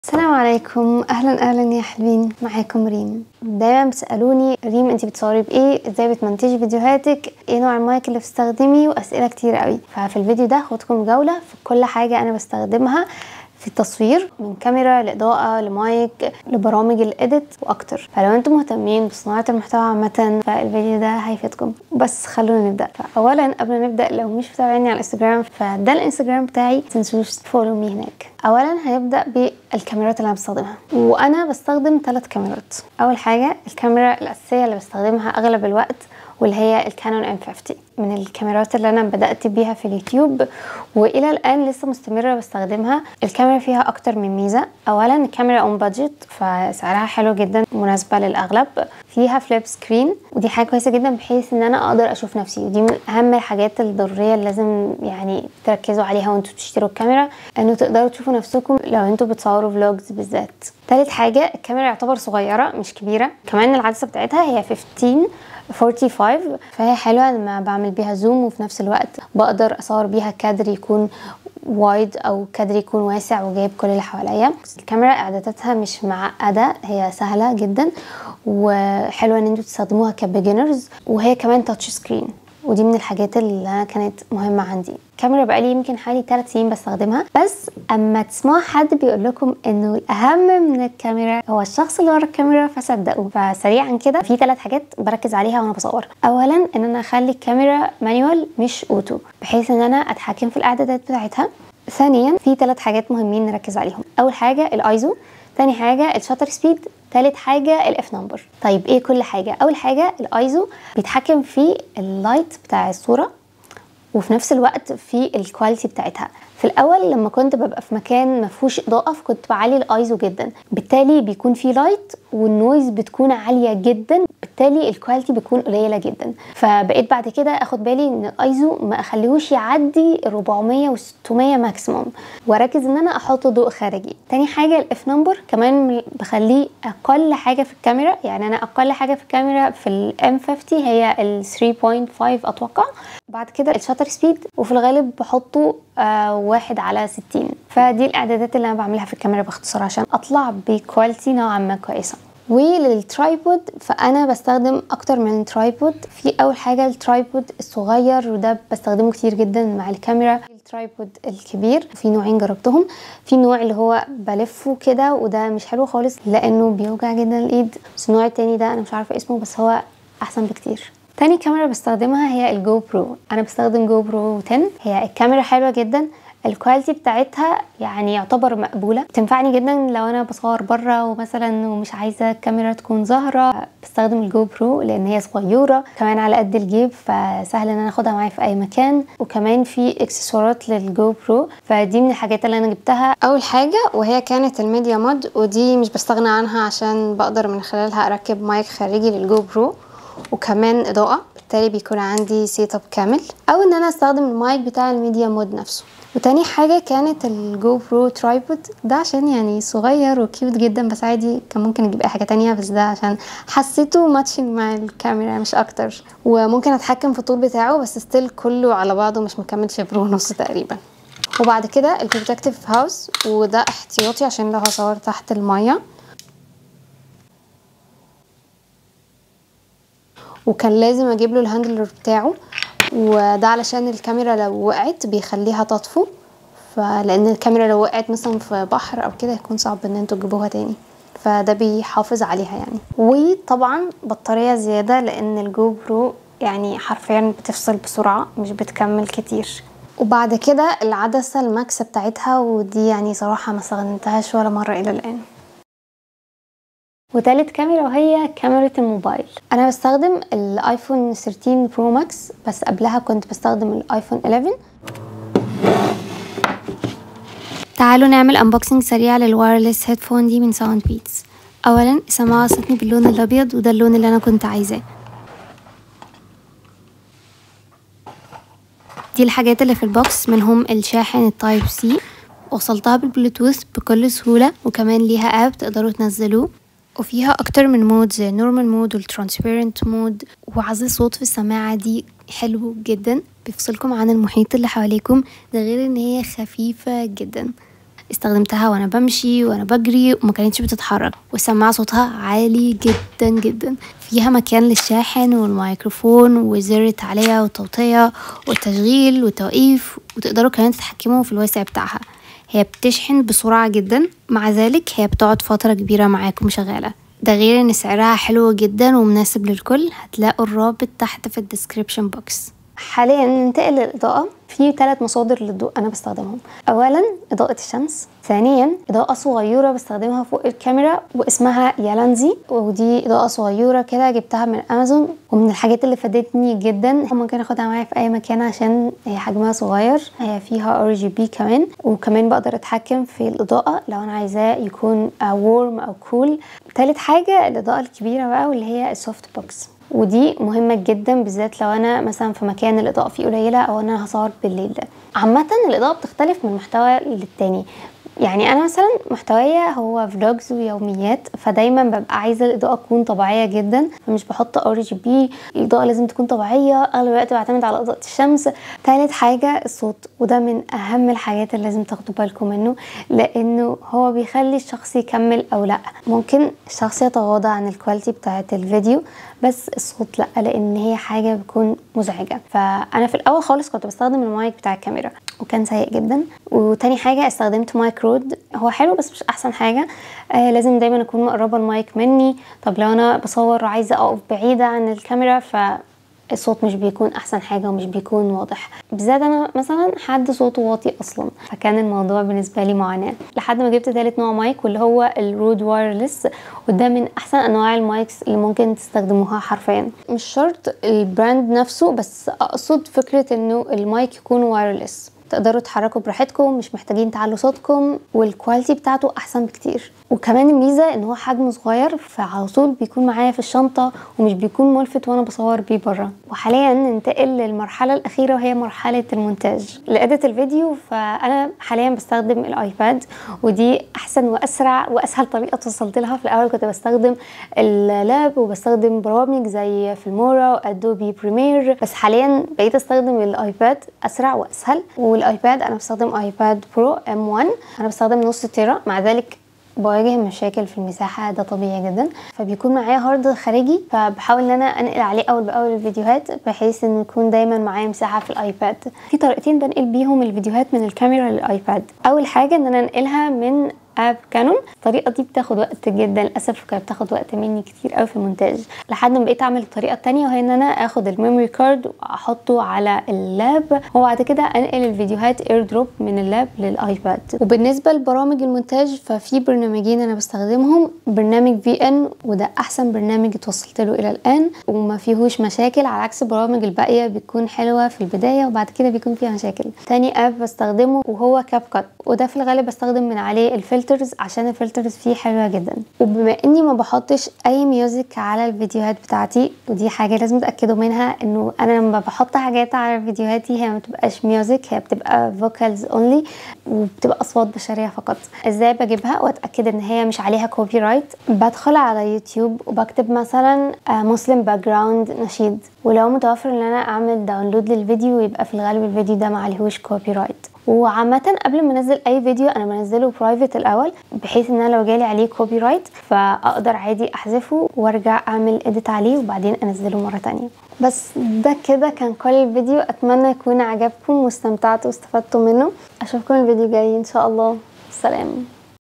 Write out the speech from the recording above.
السلام عليكم اهلا اهلا يا حلوين معاكم ريم دايما بتسالوني ريم انت بتصوري بايه ازاي بتمنتجي فيديوهاتك ايه نوع المايك اللي بتستخدمي واسئله كتير قوي ففي الفيديو ده هاخدكم جوله في كل حاجه انا بستخدمها في التصوير من كاميرا لاضاءه لمايك لبرامج الايديت واكتر فلو انتم مهتمين بصناعه المحتوى عامه فالفيديو ده هيفيدكم بس خلونا نبدا فاولا قبل ما نبدا لو مش متابعيني على الانستجرام فده الانستجرام بتاعي متنسوش تفولو مي هناك اولا هنبدا بالكاميرات اللي انا بستخدمها وانا بستخدم ثلاث كاميرات اول حاجه الكاميرا الاساسيه اللي بستخدمها اغلب الوقت واللي هي الكانون ام 50 من الكاميرات اللي انا بدات بيها في اليوتيوب والى الان لسه مستمره بستخدمها الكاميرا فيها اكتر من ميزه اولا الكاميرا اون بادجت فسعرها حلو جدا مناسبه للاغلب فيها فليب سكرين ودي حاجه كويسه جدا بحيث ان انا اقدر اشوف نفسي ودي من اهم الحاجات الضروريه اللي لازم يعني تركزوا عليها وانتوا بتشتروا الكاميرا انه تقدروا تشوفوا نفسكم لو انتوا بتصوروا فلوجز بالذات تالت حاجه الكاميرا يعتبر صغيره مش كبيره كمان العدسه بتاعتها هي 15 45 فهي حلوه لما بعمل بيها زوم وفي نفس الوقت بقدر اصور بيها كادر يكون وايد او كادر يكون واسع وجايب كل اللي حواليا الكاميرا اعداداتها مش معقده هي سهله جدا وحلوه ان انتوا تستخدموها كبيجنرز وهي كمان تاتش سكرين ودي من الحاجات اللي كانت مهمة عندي كاميرا بقالي يمكن حوالي 3 سنين بستخدمها بس اما تسمعوا حد بيقول لكم انه الاهم من الكاميرا هو الشخص اللي ورا الكاميرا فصدقوا فسريعا كده في ثلاث حاجات بركز عليها وانا بصور اولا ان انا اخلي الكاميرا مانيوال مش اوتو بحيث ان انا اتحكم في الاعدادات بتاعتها ثانيا في ثلاث حاجات مهمين نركز عليهم اول حاجه الايزو تاني حاجه الشاتر سبيد تالت حاجة الاف نمبر طيب ايه كل حاجة اول حاجة الايزو بيتحكم في اللايت بتاع الصورة وفي نفس الوقت في الكواليتي بتاعتها في الاول لما كنت ببقى في مكان ما فيهوش اضاءه فكنت بعلي الايزو جدا بالتالي بيكون في لايت والنويز بتكون عاليه جدا بالتالي الكواليتي بتكون قليله جدا فبقيت بعد كده اخد بالي ان الايزو ما اخليهوش يعدي 400 و600 ماكسيموم واركز ان انا احط ضوء خارجي تاني حاجه الاف نمبر كمان بخليه اقل حاجه في الكاميرا يعني انا اقل حاجه في الكاميرا في الام 50 هي ال 3.5 اتوقع بعد كده الشاتر سبيد وفي الغالب بحطه آه واحد على ستين فدي الاعدادات اللي انا بعملها في الكاميرا باختصار عشان اطلع بكواليتي نوعا ما كويسه وللترايبود فانا بستخدم اكتر من ترايبود في اول حاجه الترايبود الصغير وده بستخدمه كتير جدا مع الكاميرا الترايبود الكبير في نوعين جربتهم في نوع اللي هو بلفه كده وده مش حلو خالص لانه بيوجع جدا الايد بس النوع التاني ده انا مش عارفه اسمه بس هو احسن بكتير تاني كاميرا بستخدمها هي الجو برو انا بستخدم جو برو 10 هي الكاميرا حلوه جدا الكواليتي بتاعتها يعني يعتبر مقبولة بتنفعني جدا لو انا بصور بره ومثلا ومش عايزة الكاميرا تكون ظاهرة بستخدم الجو برو لان هي صغيرة كمان على قد الجيب فسهل ان انا اخدها معايا في اي مكان وكمان في اكسسوارات للجو برو فدي من الحاجات اللي انا جبتها اول حاجة وهي كانت الميديا مود ودي مش بستغنى عنها عشان بقدر من خلالها اركب مايك خارجي للجو برو وكمان اضاءة بالتالي بيكون عندي سيت اب كامل او ان انا استخدم المايك بتاع الميديا مود نفسه وتاني حاجة كانت الجو برو ترايبود ده عشان يعني صغير وكيوت جدا بس عادي كان ممكن اجيب اي حاجة تانية بس ده عشان حسيته ماتشنج مع الكاميرا مش اكتر وممكن اتحكم في الطول بتاعه بس ستيل كله على بعضه مش مكمل شبر ونص تقريبا وبعد كده البروتكتيف هاوس وده احتياطي عشان لو هصور تحت المية وكان لازم اجيب له الهاندلر بتاعه وده علشان الكاميرا لو وقعت بيخليها تطفو فلان الكاميرا لو وقعت مثلا في بحر او كده هيكون صعب ان انتوا تجيبوها تاني فده بيحافظ عليها يعني وطبعا بطارية زيادة لان الجو برو يعني حرفيا بتفصل بسرعة مش بتكمل كتير وبعد كده العدسة الماكسة بتاعتها ودي يعني صراحة ما استخدمتهاش ولا مرة الى الان وتالت كاميرا وهي كاميرا الموبايل انا بستخدم الايفون 13 برو ماكس بس قبلها كنت بستخدم الايفون 11 تعالوا نعمل انبوكسنج سريع للوايرلس هيدفون دي من ساوند بيتس اولا السماعه وصلتني باللون الابيض وده اللون اللي انا كنت عايزاه دي الحاجات اللي في البوكس منهم الشاحن التايب سي وصلتها بالبلوتوث بكل سهوله وكمان ليها اب تقدروا تنزلوه وفيها أكتر من مود زي النورمال مود والترانسبيرنت مود وعزل صوت في السماعة دي حلو جدا بيفصلكم عن المحيط اللي حواليكم ده غير ان هي خفيفة جدا استخدمتها وانا بمشي وانا بجري وما كانتش بتتحرك والسماعه صوتها عالي جدا جدا فيها مكان للشاحن والميكروفون وزر التعلية والتوطية والتشغيل والتوقيف وتقدروا كمان تتحكموا في الواسع بتاعها هي بتشحن بسرعة جدا مع ذلك هي بتقعد فترة كبيرة معاكم شغالة ده غير ان سعرها حلو جدا ومناسب للكل هتلاقوا الرابط تحت في الديسكريبشن بوكس حاليا ننتقل للإضاءة في ثلاث مصادر للضوء أنا بستخدمهم أولا إضاءة الشمس ثانيا إضاءة صغيرة بستخدمها فوق الكاميرا واسمها يالانزي ودي إضاءة صغيرة كده جبتها من أمازون ومن الحاجات اللي فادتني جدا ممكن اخدها معايا في أي مكان عشان هي حجمها صغير هي فيها ار جي بي كمان وكمان بقدر أتحكم في الإضاءة لو أنا عايزاه يكون وورم أو كول تالت حاجة الإضاءة الكبيرة بقى واللي هي السوفت بوكس ودي مهمة جدا بالذات لو انا مثلا في مكان الاضاءة فيه قليلة او انا هصور بالليل ده عامة الاضاءة بتختلف من محتوى للتاني يعني انا مثلا محتوايا هو فلوجز ويوميات فدايما ببقى عايزه الاضاءه تكون طبيعيه جدا فمش بحط ار جي بي الاضاءه لازم تكون طبيعيه اغلب الوقت بعتمد على اضاءه الشمس ثالث حاجه الصوت وده من اهم الحاجات اللي لازم تاخدوا بالكم منه لانه هو بيخلي الشخص يكمل او لا ممكن الشخص يتغاضى عن الكواليتي بتاعه الفيديو بس الصوت لا لان هي حاجه بتكون مزعجه فانا في الاول خالص كنت بستخدم المايك بتاع الكاميرا وكان سيء جدا وتاني حاجه استخدمت مايك رود هو حلو بس مش احسن حاجه آه لازم دايما اكون مقربه المايك مني طب لو انا بصور وعايزه اقف بعيده عن الكاميرا ف الصوت مش بيكون احسن حاجه ومش بيكون واضح بالذات انا مثلا حد صوته واطي اصلا فكان الموضوع بالنسبه لي معاناه لحد ما جبت ثالث نوع مايك واللي هو الرود وايرلس وده من احسن انواع المايكس اللي ممكن تستخدموها حرفيا مش شرط البراند نفسه بس اقصد فكره انه المايك يكون وايرلس تقدروا تتحركوا براحتكم مش محتاجين تعلوا صوتكم والكواليتي بتاعته احسن بكتير وكمان الميزه ان هو حجمه صغير فعلى طول بيكون معايا في الشنطه ومش بيكون ملفت وانا بصور بيه بره وحاليا ننتقل للمرحله الاخيره وهي مرحله المونتاج لإدة الفيديو فانا حاليا بستخدم الايباد ودي احسن واسرع واسهل طريقه توصلت لها في الاول كنت بستخدم اللاب وبستخدم برامج زي فيلمورا وادوبي بريمير بس حاليا بقيت استخدم الايباد اسرع واسهل والايباد انا بستخدم ايباد برو ام 1 انا بستخدم نص تيرا مع ذلك بواجه مشاكل في المساحة ده طبيعي جدا فبيكون معايا هارد خارجي فبحاول ان انا انقل عليه اول باول الفيديوهات بحيث ان يكون دايما معايا مساحة في الايباد في طريقتين بنقل بيهم الفيديوهات من الكاميرا للايباد اول حاجة ان انا انقلها من اب كانون الطريقه دي بتاخد وقت جدا للاسف كانت بتاخد وقت مني كتير قوي في المونتاج لحد ما بقيت اعمل الطريقه التانية وهي ان انا اخد الميموري كارد واحطه على اللاب وبعد كده انقل الفيديوهات اير دروب من اللاب للايباد وبالنسبه لبرامج المونتاج ففي برنامجين انا بستخدمهم برنامج في ان وده احسن برنامج اتوصلت له الى الان وما فيهوش مشاكل على عكس البرامج الباقيه بتكون حلوه في البدايه وبعد كده بيكون فيها مشاكل تاني اب بستخدمه وهو كاب كات وده في الغالب بستخدم من عليه الفلترز عشان الفلترز فيه حلوه جدا وبما اني ما بحطش اي ميوزك على الفيديوهات بتاعتي ودي حاجه لازم تاكدوا منها انه انا لما بحط حاجات على فيديوهاتي هي ما بتبقاش ميوزك هي بتبقى فوكالز اونلي وبتبقى اصوات بشريه فقط ازاي بجيبها واتاكد ان هي مش عليها كوبي رايت بدخل على يوتيوب وبكتب مثلا مسلم باك جراوند نشيد ولو متوفر ان انا اعمل داونلود للفيديو يبقى في الغالب الفيديو ده معلهوش كوبي رايت وعامة قبل ما انزل اي فيديو انا بنزله برايفت الاول بحيث ان انا لو جالي عليه كوبي رايت فاقدر عادي احذفه وارجع اعمل اديت عليه وبعدين انزله مرة تانية بس ده كده كان كل الفيديو اتمنى يكون عجبكم واستمتعتوا واستفدتوا منه اشوفكم الفيديو جاي ان شاء الله سلام